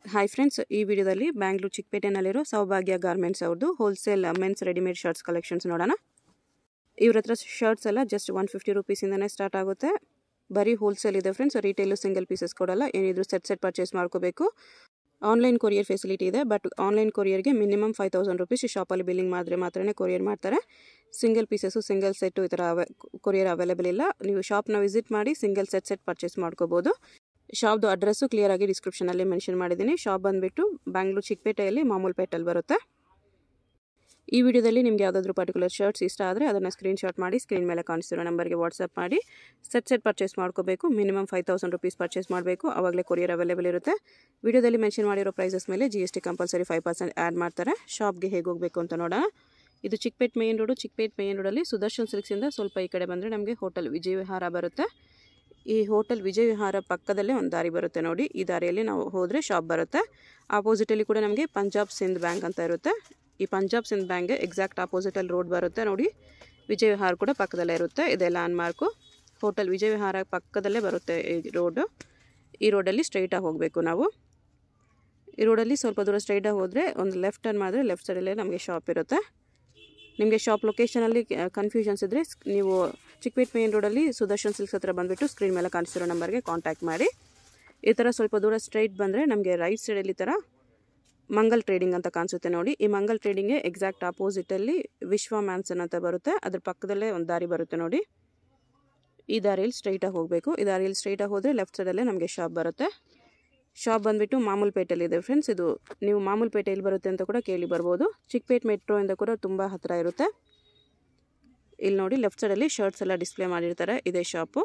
Hi friends ಈ ವಿಡಿಯೋದಲ್ಲಿ Bangalore ಚಿಕ್ಕಪೇಟೆನಲ್ಲಿರೋ Saubhagya garments ಅವ್ರದ್ದು wholesale men's readymade shirts collections ನೋಡೋಣ ಇವ್ರ ಹತ್ರ ಶರ್ಟ್ಸ್ ಎಲ್ಲ ಜಸ್ಟ್ ಒನ್ ಫಿಫ್ಟಿ ರುಪೀಸಿಂದನೇ ಸ್ಟಾರ್ಟ್ ಆಗುತ್ತೆ ಬರೀ ಹೋಲ್ಸೇಲ್ ಇದೆ ಫ್ರೆಂಡ್ಸ್ ರಿಟೇಲು ಸಿಂಗಲ್ ಪೀಸಸ್ ಕೊಡಲ್ಲ ಏನಿದ್ರು ಸೆಟ್ ಸೆಟ್ ಪರ್ಚೇಸ್ ಮಾಡ್ಕೋಬೇಕು ಆನ್ಲೈನ್ ಕೊರಿಯರ್ ಫೆಸಿಲಿಟಿ ಇದೆ ಬಟ್ ಆನ್ಲೈನ್ ಕೊರಿಯರ್ಗೆ ಮಿನಿಮಮ್ ಫೈವ್ ತೌಸಂಡ್ ರುಪೀಸ್ ಶಾಪಲ್ಲಿ ಬಿಲ್ಲಿಂಗ್ ಮಾಡಿದ್ರೆ ಮಾತ್ರನೇ ಕೊರಿಯರ್ ಮಾಡ್ತಾರೆ ಸಿಂಗಲ್ ಪೀಸಸ್ಸು ಸಿಂಗಲ್ ಸೆಟ್ಟು ಈ ಥರ ಅವೇ ಕೊರಿಯರ್ ಅವೈಲೇಬಲ್ ಇಲ್ಲ ನೀವು ಶಾಪ್ನ ವಿಸಿಟ್ ಮಾಡಿ ಸಿಂಗಲ್ ಸೆಟ್ ಸೆಟ್ ಪರ್ಚೇಸ್ ಮಾಡ್ಕೋಬೋದು ಶಾಪ್ದು ಅಡ್ರೆಸ್ಸು ಕ್ಲಿಯರಾಗಿ ಡಿಸ್ಕ್ರಿಪ್ಷನಲ್ಲಿ ಮೆನ್ಷನ್ ಮಾಡಿದ್ದೀನಿ ಶಾಪ್ ಬಂದುಬಿಟ್ಟು ಬ್ಯಾಂಗ್ಳೂರು ಚಿಕ್ಕಪೇಟೆಯಲ್ಲಿ ಮಾಮೂಲ್ ಪೇಟಲ್ಲಿ ಬರುತ್ತೆ ಈ ವಿಡಿಯೋದಲ್ಲಿ ನಿಮ್ಗೆ ಯಾವುದಾದ್ರೂ ಪರ್ಟಿಕ್ಯುಲರ್ ಶರ್ಟ್ಸ್ ಇಷ್ಟ ಆದರೆ ಅದನ್ನು ಸ್ಕ್ರೀನ್ಶಾಟ್ ಮಾಡಿ ಸ್ಕ್ರೀನ್ ಮೇಲೆ ಕಾಣಿಸ್ತಿರೋ ನಂಬರ್ಗೆ ವಾಟ್ಸಪ್ ಮಾಡಿ ಸೆಟ್ ಸೆಟ್ ಪರ್ಚೇಸ್ ಮಾಡ್ಕೋಬೇಕು minimum five thousand rupees purchase ಮಾಡಬೇಕು ಆವಾಗಲೇ ಕೊರಿಯರ್ ಅವೈಲೇಬಲ್ ಇರುತ್ತೆ ವಿಡಿಯೋದಲ್ಲಿ ಮೆನ್ಷನ್ ಮಾಡಿರೋ ಪ್ರೈಸಸ್ ಮೇಲೆ G S T compulsory five percent add ಮಾಡ್ತಾರೆ ಶಾಪ್ಗೆ ಹೇಗೆ ಹೋಗಬೇಕು ಅಂತ ನೋಡೋಣ ಇದು Chickpet main road Chickpet main ರೋಡಲ್ಲಿ ಸುದರ್ಶನ್ ಸಿಲ್ಕ್ಸಿಂದ ಸ್ವಲ್ಪ ಈ ಕಡೆ ಬಂದರೆ ನಮಗೆ ಹೋಟೆಲ್ ವಿಜಯ ವಿಹಾರ ಬರುತ್ತೆ ಈ ಹೋಟೆಲ್ ವಿಜಯ ವಿಹಾರ ಪಕ್ಕದಲ್ಲೇ ಒಂದು ದಾರಿ ಬರುತ್ತೆ ನೋಡಿ ಈ ದಾರಿಯಲ್ಲಿ ನಾವು ಹೋದರೆ ಶಾಪ್ ಬರುತ್ತೆ ಆಪೋಸಿಟಲ್ಲಿ ಕೂಡ ನಮಗೆ ಪಂಜಾಬ್ ಸಿಂಧ್ ಬ್ಯಾಂಕ್ ಅಂತ ಇರುತ್ತೆ ಈ ಪಂಜಾಬ್ ಸಿಂಧ್ ಬ್ಯಾಂಕ್ಗೆ ಎಕ್ಸಾಕ್ಟ್ ಆಪೋಸಿಟಲ್ಲಿ ರೋಡ್ ಬರುತ್ತೆ ನೋಡಿ ವಿಜಯ ವಿಹಾರ ಕೂಡ ಪಕ್ಕದಲ್ಲೇ ಇರುತ್ತೆ ಇದೆ ಲ್ಯಾಂಡ್ ಮಾರ್ಕು ಹೋಟೆಲ್ ವಿಜಯ ವಿಹಾರ ಪಕ್ಕದಲ್ಲೇ ಬರುತ್ತೆ ಈ ರೋಡು ಈ ರೋಡಲ್ಲಿ ಸ್ಟ್ರೈಟಾಗಿ ಹೋಗಬೇಕು ನಾವು ಈ ರೋಡಲ್ಲಿ ಸ್ವಲ್ಪ ದೂರ ಸ್ಟ್ರೈಟಾಗಿ ಹೋದರೆ ಒಂದು ಲೆಫ್ಟ್ ಟರ್ನ್ ಮಾಡಿದ್ರೆ ಲೆಫ್ಟ್ ಸೈಡಲ್ಲೇ ನಮಗೆ ಶಾಪ್ ಇರುತ್ತೆ ನಿಮಗೆ ಶಾಪ್ ಲೊಕೇಶನಲ್ಲಿ ಕನ್ಫ್ಯೂಷನ್ಸ್ ಇದ್ದರೆ ನೀವು ಚಿಕ್ಕಪೇಟ್ ಮೇನ್ ರೋಡಲ್ಲಿ ಸುದರ್ಶನ್ ಸಿಲ್ಕ್ಸ್ ಹತ್ರ ಬಂದುಬಿಟ್ಟು ಸ್ಕ್ರೀನ್ ಮೇಲೆ ಕಾಣಿಸಿರೋ ನಂಬರ್ಗೆ ಕಾಂಟ್ಯಾಕ್ಟ್ ಮಾಡಿ ಈ ಥರ ಸ್ವಲ್ಪ ದೂರ ಸ್ಟ್ರೈಟ್ ಬಂದರೆ ನಮಗೆ ರೈಟ್ ಸೈಡಲ್ಲಿ ಈ ಥರ ಮಂಗಲ್ ಟ್ರೇಡಿಂಗ್ ಅಂತ ಕಾಣಿಸುತ್ತೆ ನೋಡಿ ಈ ಮಂಗಲ್ ಟ್ರೇಡಿಂಗ್ಗೆ ಎಕ್ಸಾಕ್ಟ್ ಆಪೋಸಿಟಲ್ಲಿ ವಿಶ್ವ ಮ್ಯಾನ್ಸನ್ ಅಂತ ಬರುತ್ತೆ ಅದ್ರ ಪಕ್ಕದಲ್ಲೇ ಒಂದು ದಾರಿ ಬರುತ್ತೆ ನೋಡಿ ಈ ದಾರಿಯಲ್ಲಿ ಸ್ಟ್ರೈಟಾಗಿ ಹೋಗಬೇಕು ಈ ದಾರಿಯಲ್ಲಿ ಸ್ಟ್ರೈಟಾಗಿ ಹೋದರೆ ಲೆಫ್ಟ್ ಸೈಡಲ್ಲೇ ನಮಗೆ ಶಾಪ್ ಬರುತ್ತೆ ಶಾಪ್ ಬಂದುಬಿಟ್ಟು ಮಾಮೂಲ್ಪೇಟೆಯಲ್ಲಿದೆ ಫ್ರೆಂಡ್ಸ್ ಇದು ನೀವು ಮಾಮೂಲ್ಪೇಟೆ ಎಲ್ಲಿ ಬರುತ್ತೆ ಅಂತ ಕೂಡ ಕೇಳಿ ಬರ್ಬೋದು ಚಿಕ್ಕಪೇಟ್ ಮೆಟ್ರೋಯಿಂದ ಕೂಡ ತುಂಬ ಹತ್ತಿರ ಇರುತ್ತೆ ಇಲ್ಲಿ ನೋಡಿ ಲೆಫ್ಟ್ ಸೈಡಲ್ಲಿ ಶರ್ಟ್ಸ್ ಎಲ್ಲ ಡಿಸ್ಪ್ಲೇ ಮಾಡಿರ್ತಾರೆ ಇದೇ ಶಾಪು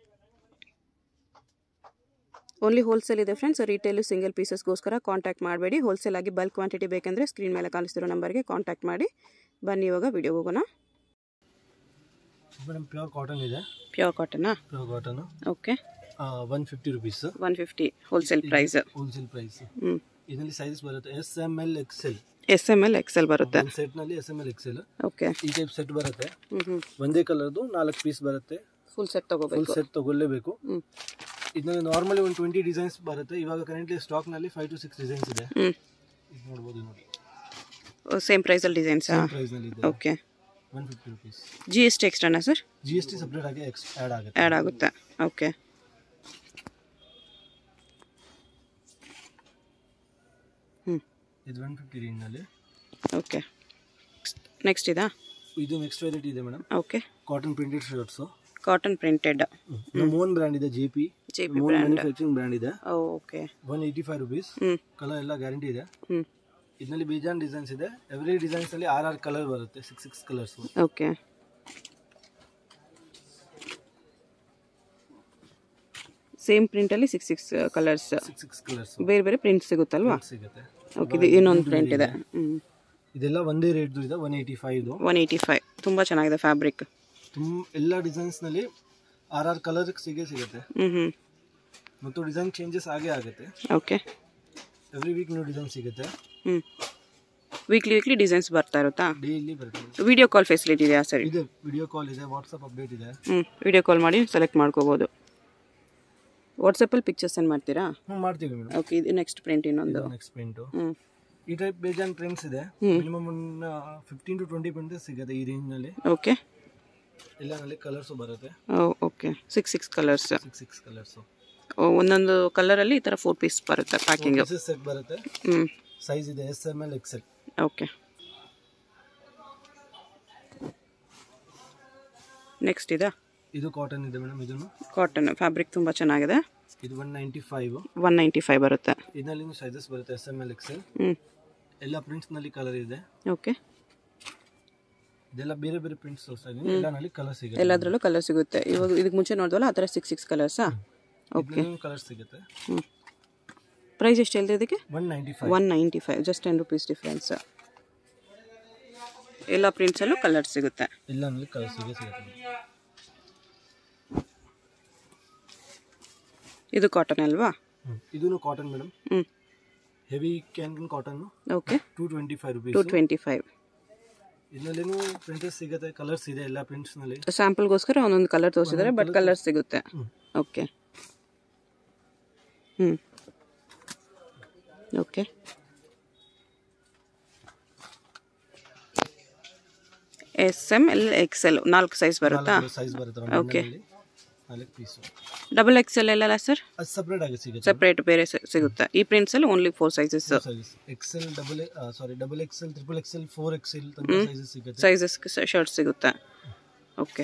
ಓನ್ಲಿ ಹೋಲ್ಸೇಲ್ ಇದೆ ಫ್ರೆಂಡ್ಸ್ ರಿಟೇಲು ಸಿಂಗಲ್ ಪೀಸಸ್ಗೋಸ್ಕರ ಕಾಂಟ್ಯಾಕ್ಟ್ ಮಾಡಬೇಡಿ ಹೋಲ್ಸೇಲ್ ಆಗಿ ಬಲ್ಕ್ ಕ್ವಾಂಟಿಟಿ ಬೇಕಂದರೆ ಸ್ಕ್ರೀನ್ ಮೇಲೆ ಕಾಣಿಸ್ತಿರೋ ನಂಬರ್ಗೆ ಕಾಂಟ್ಯಾಕ್ಟ್ ಮಾಡಿ ಬನ್ನಿ ಇವಾಗ ವಿಡಿಯೋಗೆ ಹೋಗೋಣ ಮೇಡಮ್ ಪ್ಯೂರ್ ಕಾಟನ್ ಇದೆ ಪ್ಯೂರ್ ಕಾಟನಾ pure cotton okay one fifty rupees one fifty wholesale price wholesale price ಹ್ಞೂ ಇದರಲ್ಲಿ ಸೈಜಸ್ ಬರುತ್ತೆ S M L XL S M L XL ಬರುತ್ತೆ ಒಂದು ಸೆಟ್ನಲ್ಲಿ S M L XL okay ಈ ಟೈಪ್ ಸೆಟ್ ಬರುತ್ತೆ ಹ್ಞೂ ಹ್ಞೂ ಒಂದೇ ಕಲರ್ದು ನಾಲ್ಕು ಪೀಸ್ ಬರುತ್ತೆ ಫುಲ್ ಸೆಟ್ ಫುಲ್ ತೊಗೋಬೇಕು ಸೆಟ್ ತಗೊಳ್ಳೇಬೇಕು ಹ್ಞೂ ಇದರಲ್ಲಿ ನಾರ್ಮಲಿ ಒಂದು ಟ್ವೆಂಟಿ ಡಿಸೈನ್ಸ್ ಬರುತ್ತೆ ಇವಾಗ ಕರೆಂಟ್ಲಿ ಸ್ಟಾಕ್ನಲ್ಲಿ ಫೈವ್ ಟು ಸಿಕ್ಸ್ ಡಿಸೈನ್ಸ್ ಇದೆ ಹ್ಞೂ ಇದು ನೋಡ್ಬೋದು ನೋಡಿ ಸೇಮ್ ಪ್ರೈಸಲ್ಲಿ ಡಿಸೈನ್ಸಾ ಪ್ರೈಸ್ನಲ್ಲಿ ಇದೆ okay one fifty rupees G S T ಎಕ್ಸ್ಟ್ರಾನಾ sir G S T separate ಆಗಿ ಎಕ್ಸ್ ಆ್ಯಡ್ ಆಗುತ್ತೆ ಆ್ಯಡ್ ಆಗುತ್ತೆ ಓಕೆ ಹ್ಞೂ ಇದು ಒನ್ ಫಿಫ್ಟಿ ರೇಂಜ್ನಲ್ಲಿ ಓಕೆ ನೆಕ್ಸ್ಟ್ ಇದಾ ಇದು ನೆಕ್ಸ್ಟ್ ವೆರೈಟಿ ಇದೆ madam okay cotton printed shirts cotton printed ನಮ್ಮ ಓನ್ ಬ್ರ್ಯಾಂಡ್ ಇದೆ J P J P own manufacturing brand ಇದೆ okay one eighty five rupees ಹ್ಞೂ ಕಲರ್ ಎಲ್ಲ ಗ್ಯಾರಂಟಿ ಇದೆ ಹ್ಞೂ ಇದರಲ್ಲಿ ಬೇಜಾನ್ ಡಿಸೈನ್ಸ್ ಇದೆ ಎವ್ರಿ ಡಿಸೈನ್ಸ್ ಅಲ್ಲಿ ಆರ್ ಆರ್ ಕಲರ್ ಬರುತ್ತೆ six six colours okay same ಪ್ರಿಂಟಲ್ಲಿ six six colours six six colours ಬೇರೆ ಬೇರೆ ಪ್ರಿಂಟ್ ಸಿಗುತ್ತಲ್ವಾ ಸಿಗುತ್ತೆ ಓಕೆ ಇದು ಇನ್ನೊಂದು ಪ್ರಿಂಟ್ ಇದೆ ಹ್ಞೂ ಇದೆಲ್ಲ ಒಂದೇ ರೇಟ್ ಇದೆ one eighty five one eighty five ತುಂಬ ಚೆನ್ನಾಗಿದೆ ಫ್ಯಾಬ್ರಿಕ್ ತುಂಬ ಎಲ್ಲ ಡಿಸೈನ್ಸ್ ನಲ್ಲಿ ಆರ್ ಆರ್ ಕಲರ್ ಸಿಗೇ ಸಿಗುತ್ತೆ ಹ್ಞೂ ಹ್ಞೂ ಮತ್ತು ಡಿಸೈನ್ ಚೇಂಜಸ್ ಆಗೇ ಆಗುತ್ತೆ okay every week new design ಸಿಗುತ್ತೆ ಹ್ಞೂ ವೀಕ್ಲಿ ವೀಕ್ಲಿ ಡಿಸೈನ್ಸ್ ಬರ್ತಾ ಇರುತ್ತಾ ಡೈಲಿ ಬರುತ್ತೆ ವಿಡಿಯೋ ಕಾಲ್ ಫೆಸಿಲಿಟಿ ಇದೆಯಾ ಸರಿ ಇದೆ ವಿಡಿಯೋ ಕಾಲ್ ಇದೆ ವಾಟ್ಸಪ್ ಅಪ್ಡೇಟ್ ಇದೆ ಹ್ಞೂ ವಿಡಿಯೋ ಕಾಲ್ ಮಾಡಿ ಸೆಲೆಕ್ಟ್ ಮಾಡ್ಕೋಬೋದು ವಾಟ್ಸಪ್ಪಲ್ಲಿ ಪಿಕ್ಚರ್ಸ್ ಸೆಂಡ್ ಮಾಡ್ತೀರಾ ಹ್ಞೂ ಮಾಡ್ತೀವಿ ಮೇಡಮ್ ಓಕೆ ಇದು ನೆಕ್ಸ್ಟ್ ಪ್ರಿಂಟ್ ಇನ್ನೊಂದು ನೆಕ್ಸ್ಟ್ ಪ್ರಿಂಟು ಹ್ಞೂ ಈ ಟೈಪ್ ಬೇಜಾನ್ ಪ್ರಿಂಟ್ಸ್ ಇದೆ ಮಿನಿಮಮ್ ಒಂದು ಫಿಫ್ಟೀನ್ ಟು ಟ್ವೆಂಟಿ ಪ್ರಿಂಟ್ಸ್ ಸಿಗುತ್ತೆ ಈ ರೇಂಜ್ನಲ್ಲಿ ಓಕೆ ಎಲ್ಲನಲ್ಲಿ ಕಲರ್ಸು ಬರುತ್ತೆ okay six six colours six six colours ಒಂದೊಂದು ಕಲರಲ್ಲಿ ಈ ಥರ ಫೋರ್ ಪೀಸ್ ಬರುತ್ತೆ ಪ್ಯಾಕಿಂಗು ಪೀಸಸ್ ಸೆಟ್ ಬರುತ್ತೆ ಹ್ಞೂ ಸೈಜ್ ಇದೆ S M L XL okay next ಇದಾ ಇದು ಕಾಟನ್ ಇದೆ ಮೇಡಮ್ ಇದನ್ನು ಕಾಟನ್ ಫ್ಯಾಬ್ರಿಕ್ ತುಂಬ ಚೆನ್ನಾಗಿದೆ ಇದು one ninety five one ninety five ಬರುತ್ತೆ ಇದರಲ್ಲಿ ಸೈಜಸ್ ಬರುತ್ತೆ ಎಸ್ ಎಮ್ ಎಲ್ ಎಕ್ಸೆಲ್ ಹ್ಞೂ ಎಲ್ಲ ಪ್ರಿಂಟ್ಸ್ನಲ್ಲಿ ಕಲರ್ ಇದೆ ಓಕೆ ಇದೆಲ್ಲ ಬೇರೆ ಬೇರೆ ಪ್ರಿಂಟ್ಸ್ ತೋರಿಸ್ತಾ ಇದ್ದೀನಿ ಎಲ್ಲನಲ್ಲಿ ಕಲರ್ ಸಿಗುತ್ತೆ ಎಲ್ಲದರಲ್ಲೂ ಕಲರ್ ಸಿಗುತ್ತೆ ಇವಾಗ ಇದಕ್ಕೆ ಮುಂಚೆ ನೋಡಿದ್ವಲ್ಲ ಆ ಥರ ಸಿಕ್ಸ್ ಸಿಕ್ಸ್ ಕಲರ್ಸಾ ಓಕೆ ಕಲರ್ ಸಿಗುತ್ತೆ ಹ್ಞೂ ಪ್ರೈಸ್ ಎಷ್ಟು ಹೇಳ್ದೆ ಇದಕ್ಕೆ one ninety five one ninety five just ten rupees difference ಎಲ್ಲ ಪ್ರಿಂಟ್ಸಲ್ಲೂ ಕಲರ್ ಸಿಗುತ್ತೆ ಎಲ್ಲನಲ್ಲಿ ಕಲರ್ ಸಿಗೇ ಸಿಗುತ್ತೆ ಇದು ಕಾಟನ್ ಅಲ್ವಾ ಇದೂ ಕಾಟನ್ ಮೇಡಮ್ ಹ್ಞೂ heavy can cotton okay two twenty five two rupees twenty five ಇದರಲ್ಲೇನು ಪ್ರಿಂಟಸ್ ಸಿಗುತ್ತೆ ಕಲರ್ಸ್ ಇದೆ ಎಲ್ಲ ಪ್ರಿಂಟ್ಸ್ನಲ್ಲಿ ಸ್ಯಾಂಪಲ್ಗೋಸ್ಕರ ಒಂದೊಂದು ಕಲರ್ ತೋರಿಸಿದ್ದಾರೆ ಬಟ್ ಕಲರ್ ಸಿಗುತ್ತೆ ಓಕೆ ಹ್ಞೂ okay S M L X L ನಾಲ್ಕು ಸೈಜ್ ಬರುತ್ತಾ ಸೈಜ್ ಬರುತ್ತೆ Okay. ಒಂದು ನಾಲ್ಕು ಪೀಸು ಡಬಲ್ ಎಕ್ಸ್ ಎಲ್ ಎಲ್ಲ ಸರ್ ಅದು ಸಪ್ರೇಟ್ ಆಗಿ ಸಿಗುತ್ತೆ ಸಪ್ರೇಟ್ ಬೇರೆ ಸಿ- ಸಿಗುತ್ತೆ ಈ ಪ್ರಿಂಟ್ಸಲ್ಲಿ only four sizes size XL double ಸಾರಿ double XL triple XL four XL ತನಕ ಸೈಜಸ್ ಸಿಗುತ್ತೆ ಸೈಜಸ್ ಶರ್ಟ್ ಸಿಗುತ್ತೆ ಓಕೆ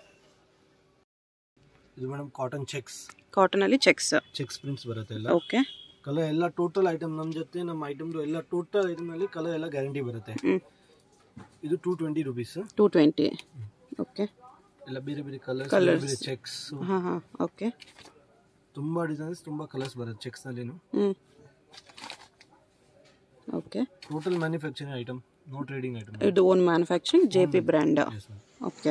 ಇದು ಮೇಡಮ್ ಕಾಟನ್ ಚೆಕ್ಸ್ ಕಾಟನಲ್ಲಿ ಚೆಕ್ಸ್ ಚೆಕ್ಸ್ ಪ್ರಿಂಟ್ಸ್ ಬರುತ್ತೆ ಎಲ್ಲ ಓಕೆ ಕಲರ್ ಎಲ್ಲ ಟೋಟಲ್ ಐಟಮ್ ನಮ್ಮ ಜೊತೆ ನಮ್ಮ ಐಟಮ್ದು ಎಲ್ಲ ಟೋಟಲ್ ಐಟಮ್ ಅಲ್ಲಿ ಕಲರ್ ಎಲ್ಲ ಗ್ಯಾರಂಟಿ ಬರುತ್ತೆ ಹ್ಞೂ ಇದು two twenty rupees two twenty okay ಎಲ್ಲ ಬೇರೆ ಬೇರೆ ಕಲರ್ಸ್ Colours. ಬೇರೆ ಚೆಕ್ಸ್ ಹಾಂ ಹಾಂ ಓಕೆ ತುಂಬಾ ಡಿಸೈನ್ಸ್ ತುಂಬಾ ಕಲರ್ಸ್ ಬರುತ್ತೆ ಚೆಕ್ಸ್ ನಲ್ಲಿನು ಹ್ಞೂ okay total manufacturing item no trading item ಇದು own manufacturing J P brand okay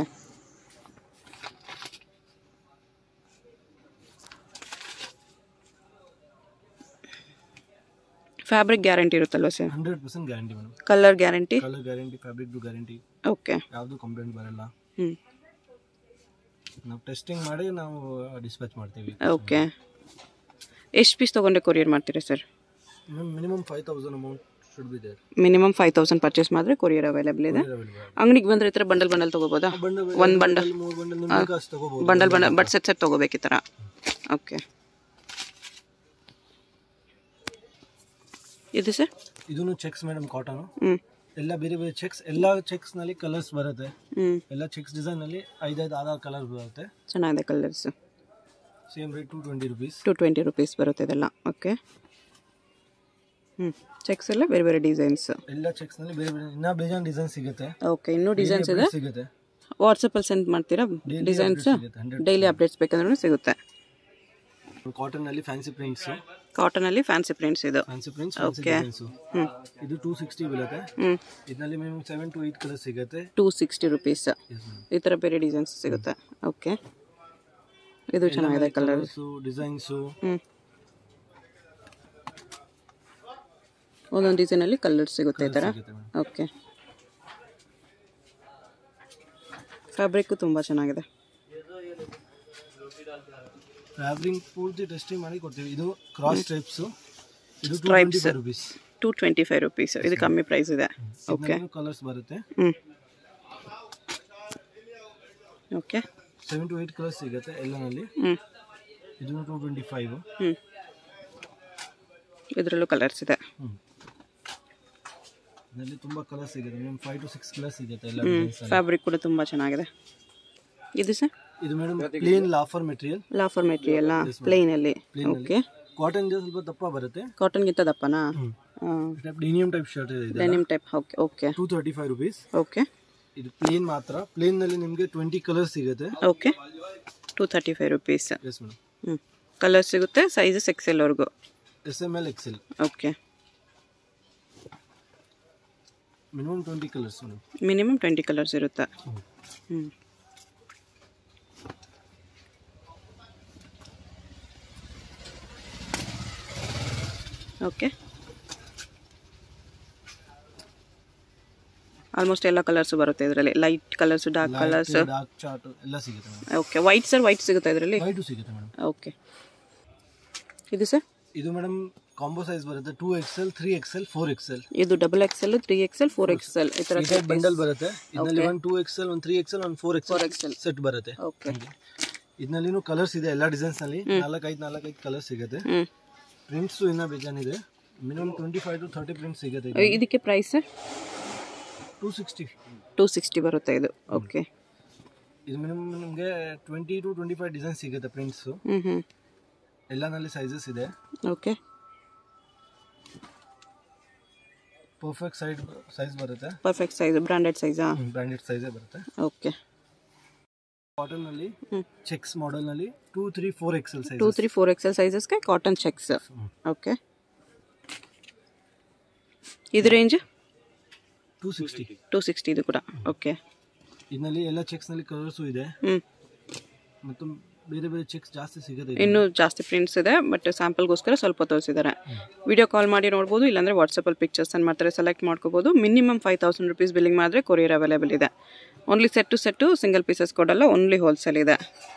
fabric guarantee ಇರುತ್ತಲ್ವ sir hundred percent guarantee madam colour guarantee colour guarantee fabric guarantee okay ಯಾವುದು complaint ಬರಲ್ಲ ಹ್ಞೂ ನಾವು ಟೆಸ್ಟಿಂಗ್ ಮಾಡಿ ನಾವು ಡಿಸ್ಪ್ಯಾಚ್ ಮಾಡ್ತೀವಿ ಓಕೆ ಎಷ್ಟು ಪೀಸ್ ತೊಗೊಂಡ್ರೆ ಕೊರಿಯರ್ ಮಾಡ್ತೀರಾ sir minimum five thousand amount should be there minimum five thousand purchase ಮಾಡಿದ್ರೆ ಕೊರಿಯರ್ ಅವೈಲೇಬಲ್ ಇದೆ ಅಂಗಡಿಗೆ ಬಂದ್ರೆ ಈ ಥರ ಬಂಡಲ್ ಬಂಡಲ್ ತೊಗೋಬೋದಾ ಒಂದು ಬಂಡಲ್ ಮೂರು ಬಂಡಲ್ ನಿಮ್ಗೆ ಅಷ್ಟು ತಗೋಬಹುದು bundle bundle but set set ತೊಗೋಬೇಕು ಈ ಥರ ಓಕೆ ಇದು ಸರ್ ಇದನ್ನು ಚೆಕ್ಸ್ ಮೇಡಮ್ ಕಾಟನ್ ಹ್ಞೂ ಎಲ್ಲ ಬೇರೆ ಬೇರೆ ಚೆಕ್ಸ್ ಎಲ್ಲ ಚೆಕ್ಸ್ ನಲ್ಲಿ ಕಲರ್ಸ್ ಬರುತ್ತೆ ಹ್ಞೂ ಎಲ್ಲ ಚೆಕ್ಸ್ ಡಿಸೈನ್ ನಲ್ಲಿ ಐದೈದು ಆಧಾರ್ ಕಲರ್ ಬರುತ್ತೆ ಚೆನ್ನಾಗಿದೆ colours same rate two twenty rupees two twenty rupees ಬರುತ್ತೆ ಇದೆಲ್ಲ ಓಕೆ ಹ್ಞೂ ಚೆಕ್ಸ್ ಎಲ್ಲ ಬೇರೆ ಬೇರೆ ಡಿಸೈನ್ಸ್ ಎಲ್ಲ ಚೆಕ್ಸ್ ನಲ್ಲಿ ಬೇರೆ ಬೇರೆ ಇನ್ನ ಬೇಜಾನ್ ಡಿಸೈನ್ ಸಿಗುತ್ತೆ ಓಕೆ ಇನ್ನೂ ಡಿಸೈನ್ಸ್ ಇದೆ ಸಿಗುತ್ತೆ ವಾಟ್ಸಪ್ಪಲ್ಲಿ ಸೆಂಡ್ ಮಾಡ್ತೀರಾ ಡಿಸೈನ್ಸ್ ಸಿಗುತ್ತೆ ಹಂಡ್ರೆಡ್ ಡೈಲಿ ಅಪ್ಡೇಟ್ಸ್ ಬೇಕಂದ್ರೂ ಸಿಗುತ್ತೆ ಕಾಟನ್ ನಲ್ಲಿ ಫ್ಯಾನ್ಸಿ ಪ್ರಿಂಟ್ಸ್ ಕಾಟನಲ್ಲಿ ಫ್ಯಾನ್ಸಿ ಪ್ರಿಂಟ್ಸ್ ಇದು ಫ್ಯಾನ್ಸಿ ಪ್ರಿಂಟ್ಸ್ Okay. ಡಿಸೈನ್ಸ್ ಹ್ಞೂ ಇದು ಟೂ ಸಿಕ್ಸ್ಟಿ ಬೀಳುತ್ತೆ ಹ್ಞೂ ಇದರಲ್ಲಿ minimum seven to eight colour ಸಿಗುತ್ತೆ two sixty rupees Yes, madam. ಈ ಥರ ಬೇರೆ ಡಿಸೈನ್ಸ್ ಸಿಗುತ್ತೆ ಓಕೆ ಇದು ಚೆನ್ನಾಗಿದೆ ಕಲರ್ ಕಲರ್ಸು ಡಿಸೈನ್ಸು ಹ್ಞೂ ಒಂದೊಂದು ಡಿಸೈನಲ್ಲಿ ಕಲರ್ ಸಿಗುತ್ತೆ ಈ ಥರ ಸಿಗುತ್ತೆ ಮೇಡಮ್ ಓಕೆ ಫ್ಯಾಬ್ರಿಕ್ಕು ತುಂಬ ಚೆನ್ನಾಗಿದೆ ಫ್ಯಾಬ್ರಿಕ್ ಪೂರ್ತಿ ಟೆಸ್ಟಿಂಗ್ ಮಾಡಿ ಕೊಡ್ತೀವಿ ಇದು ಕ್ರಾಸ್ ಸ್ಟ್ರೈಪ್ಸ್ ಇದು two twenty five rupees two twenty five rupees ಇದು ಕಮ್ಮಿ ಪ್ರೈಸ್ ಇದೆ ಓಕೆ ಕಲರ್ಸ್ ಬರುತ್ತೆ ಹ್ಞೂ okay seven to eight colours ಸಿಗುತ್ತೆ ಎಲ್ಲನಲ್ಲಿ ಹ್ಞೂ ಇದು ಟೂ ಟ್ವೆಂಟಿ ಫೈವ್ ಹ್ಞೂ ಇದರಲ್ಲೂ ಕಲರ್ಸ್ ಇದೆ ಹ್ಞೂ ಇದರಲ್ಲಿ ತುಂಬ ಕಲರ್ಸ್ ಸಿಗುತ್ತೆ minimum five to six colours ಸಿಗುತ್ತೆ ಎಲ್ಲ ಹ್ಞೂ designs ಅಲ್ಲಿ. ಫ್ಯಾಬ್ರಿಕ್ ಕೂಡ ತುಂಬ ಚೆನ್ನಾಗಿದೆ ಇದು ಸರ್ ಇದು ಮೇಡಮ್ ಪ್ಲೇನ್ ಲಾಫರ್ ಮೆಟೀರಿಯಲ್ ಲಾಫರ್ ಮೆಟೀರಿಯಲ್ಲ ಪ್ಲೇನಲ್ಲಿ ಓಕೆ ಕಾಟನ್ ಸ್ವಲ್ಪ ದಪ್ಪ ಬರುತ್ತೆ ಕಾಟನ್ಗಿಂತ ದಪ್ಪನಾ ಡಿನಿಯಮ್ ಟೈಪ್ ಶರ್ಟ್ ಇದೆ denim type okay okay two thirty five rupees okay ಇದು ಪ್ಲೇನ್ ಮಾತ್ರ ಪ್ಲೇನ್ ನಲ್ಲಿ ನಿಮಗೆ ಟ್ವೆಂಟಿ ಕಲರ್ಸ್ ಸಿಗುತ್ತೆ okay two thirty five rupees yes madam ಹ್ಞೂ ಕಲರ್ ಸಿಗುತ್ತೆ ಸೈಜಸ್ ಎಕ್ಸೆಲ್ವರೆಗೂ S M L XL okay minimum twenty colours madam minimum twenty colours ಇರುತ್ತೆ ಹ್ಞೂ ಓಕೆ ಆಲ್ಮೋಸ್ಟ್ ಎಲ್ಲ ಕಲರ್ಸ್ ಬರುತ್ತೆ ಇದರಲ್ಲಿ light colours dark colours dark chart ಎಲ್ಲ ಸಿಗುತ್ತೆ madam okay white sir white ಸಿಗುತ್ತೆ ಇದರಲ್ಲಿ ವೈಟು ಸಿಗುತ್ತೆ ಮೇಡಮ್ ಓಕೆ ಇದು ಸರ್ ಇದು ಮೇಡಮ್ ಕಾಂಬೋ ಸೈಜ್ ಬರುತ್ತೆ two XL three XL four XL ಇದು double XL three XL four XL ಈ ಥರ ಈ ಬಂಡಲ್ ಬರುತ್ತೆ ಇದರಲ್ಲಿ one two XL one three XL one four XL XL. Set ಬರುತ್ತೆ ಓಕೆ ಇದರಲ್ಲಿನೂ ಕಲರ್ಸ್ ಇದೆ ಎಲ್ಲ ಡಿಸೈನ್ಸ್ ನಲ್ಲಿ ನಾಲ್ಕೈದು ನಾಲ್ಕೈದು ಕಲರ್ಸ್ ಸಿಗುತ್ತೆ ಹ್ಞೂ ಪ್ರಿಂಟ್ಸ್ ಇನ್ನ ಬೇಜಾನಿದೆ minimum twenty five to thirty prints ಸಿಗುತ್ತೆ ಇದಕ್ಕೆ price sir two sixty two sixty ಬರುತ್ತೆ ಇದು ಓಕೆ ಇದು ಮಿನಿಮಮ್ ನಿಮಗೆ twenty to twenty five design ಸಿಗುತ್ತೆ ಪ್ರಿಂಟ್ಸ್ ಹ್ಞೂ ಹ್ಞೂ ಎಲ್ಲನಲ್ಲಿ ಸೈಜಸ್ ಇದೆ ಓಕೆ ಪರ್ಫೆಕ್ಟ್ ಸೈಡ್ ಸೈಜ್ ಬರುತ್ತೆ ಪರ್ಫೆಕ್ಟ್ ಸೈಜ್ ಬ್ರಾಂಡೆಡ್ ಸೈಜಾ ಬ್ರಾಂಡೆಡ್ ಸೈಜೇ ಬರುತ್ತೆ ಓಕೆ ಕಾಟನ್ ನಲ್ಲಿ ಹ್ಞೂ ಚೆಕ್ಸ್ ಮಾಡೆಲ್ ನಲ್ಲಿ two three four XL size two three four XL ಸೈಜಸ್ಗೆ ಕಾಟನ್ ಚೆಕ್ಸ್ ಓಕೆ ಇದು range two sixty two sixty ಇದು ಕೂಡ ಓಕೆ ಇದರಲ್ಲಿ ಎಲ್ಲ ಚೆಕ್ಸ್ ನಲ್ಲಿ ಕಲರ್ಸು ಇದೆ ಹ್ಞೂ ಮತ್ತು ಬೇರೆ ಬೇರೆ ಚೆಕ್ಸ್ ಜಾಸ್ತಿ ಸಿಗುತ್ತೆ ಇನ್ನೂ ಜಾಸ್ತಿ ಪ್ರಿಂಟ್ಸ್ ಇದೆ ಬಟ್ ಸ್ಯಾಂಪಲ್ಗೋಸ್ಕರ ಸ್ವಲ್ಪ ತೋರಿಸಿದ್ದಾರೆ ವಿಡಿಯೋ ಕಾಲ್ ಮಾಡಿ ನೋಡ್ಬೋದು ಇಲ್ಲಾಂದರೆ ವಾಟ್ಸಪ್ಪಲ್ಲಿ ಪಿಕ್ಚರ್ಸ್ ಅನ್ನು ಮಾಡ್ತಾರೆ ಸೆಲೆಕ್ಟ್ ಮಾಡ್ಕೋಬೋದು minimum five thousand rupees billing ಮಾಡಿದ್ರೆ ಕೊರಿಯರ್ ಅವೈಲೇಬಲ್ ಇದೆ only set to set single pieces ಕೊಡಲ್ಲ ಓನ್ಲಿ ಹೋಲ್ಸೇಲ್ ಇದೆ